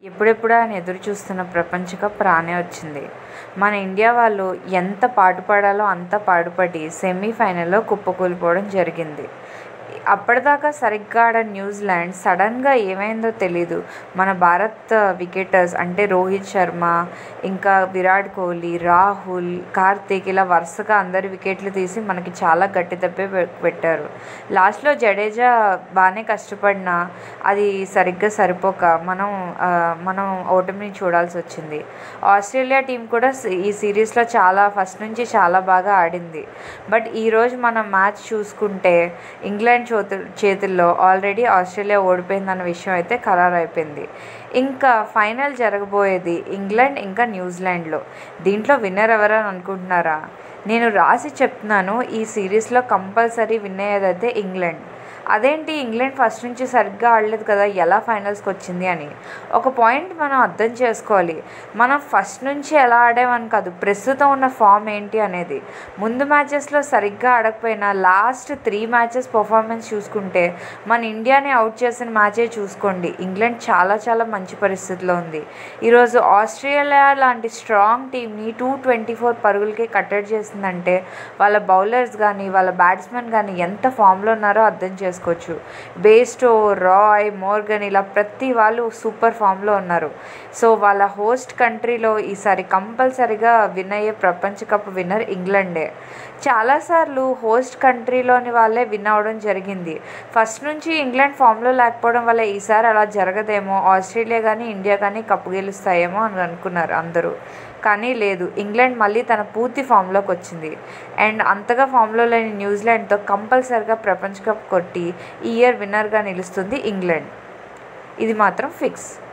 ఎప్పుడెప్పుడా అని ఎదురు చూస్తున్న ప్రపంచ కప్ రానే వచ్చింది మన ఇండియా వాళ్ళు ఎంత పాటుపడాలో అంత పాటుపడి సెమీఫైనల్లో కుప్పకూలిపోవడం జరిగింది అప్పటిదాకా సరిగ్గా ఆడని న్యూజిలాండ్ సడన్గా ఏమైందో తెలీదు మన భారత్ వికెటర్స్ అంటే రోహిత్ శర్మ ఇంకా విరాట్ కోహ్లీ రాహుల్ కార్తీక్ ఇలా వరుసగా అందరి వికెట్లు తీసి మనకి చాలా గట్టి దెబ్బే పె- పెట్టారు లాస్ట్లో జడేజా బాగానే కష్టపడినా అది సరిగ్గా సరిపోక మనం ఆ, మనం ఓటమిని చూడాల్సి వచ్చింది ఆస్ట్రేలియా టీం కూడా సి- ఈ సిరీస్లో చాలా ఫస్ట్ నుంచి చాలా బాగా ఆడింది బట్ ఈరోజు మనం మ్యాచ్ చూసుకుంటే ఇంగ్లాండ్ చోతు చేతుల్లో ఆల్రెడీ ఆస్ట్రేలియా ఓడిపోయిందన్న విషయం అయితే ఖరారు అయిపోయింది ఇంకా ఫైనల్ జరగబోయేది ఇంగ్లాండ్ ఇంకా న్యూజిలాండ్లో దీంట్లో విన్నర్ ఎవరని అనుకుంటున్నారా నేను రాసి చెప్తున్నాను ఈ సిరీస్లో కంపల్సరీ విన్ అయ్యేదైతే ఇంగ్లాండ్ అదేంటి ఇంగ్లాండ్ ఫస్ట్ నుంచి సరిగ్గా ఆడలేదు కదా ఎలా ఫైనల్స్కి వచ్చింది అని ఒక పాయింట్ మనం అర్థం చేసుకోవాలి మనం ఫస్ట్ నుంచి ఎలా ఆడామని కాదు ప్రస్తుతం ఉన్న ఫామ్ ఏంటి అనేది ముందు మ్యాచెస్లో సరిగ్గా ఆడకపోయినా లాస్ట్ త్రీ మ్యాచెస్ పర్ఫార్మెన్స్ చూసుకుంటే మన ఇండియాని అవుట్ చేసిన మ్యాచే చూసుకోండి ఇంగ్లాండ్ చాలా చాలా మంచి పరిస్థితిలో ఉంది ఈరోజు ఆస్ట్రేలియా లాంటి స్ట్రాంగ్ టీంని టూ ట్వంటీ ఫోర్ పరుగులకి కట్టడి చేసిందంటే వాళ్ళ బౌలర్స్ కానీ వాళ్ళ బ్యాట్స్మెన్ కానీ ఎంత ఫామ్లో ఉన్నారో అర్థం చేసుకోవచ్చు బేస్టో రాయ్ మోర్గన్ ఇలా ప్రతి వాళ్ళు సూపర్ ఫామ్లో ఉన్నారు సో వాళ్ళ హోస్ట్ కంట్రీలో ఈసారి కంపల్సరిగా విన్ అయ్యే ప్రపంచ కప్ విన్నర్ ఇంగ్లాండే చాలాసార్లు హోస్ట్ కంట్రీలోని వాళ్ళే విన్ అవ్వడం జరిగింది ఫస్ట్ నుంచి ఇంగ్లాండ్ ఫామ్లో లేకపోవడం వల్ల ఈసారి అలా జరగదేమో ఆస్ట్రేలియా కానీ ఇండియా కానీ కప్పు గెలుస్తాయేమో అని అనుకున్నారు అందరూ కానీ లేదు ఇంగ్లాండ్ మళ్ళీ తన పూర్తి ఫామ్లోకి వచ్చింది అండ్ అంతగా ఫామ్లో లేని న్యూజిలాండ్తో కంపల్సరిగా ప్రపంచ కప్ కొట్టి ఈ ఇయర్ విన్నర్గా నిలుస్తుంది ఇంగ్లాండ్ ఇది మాత్రం ఫిక్స్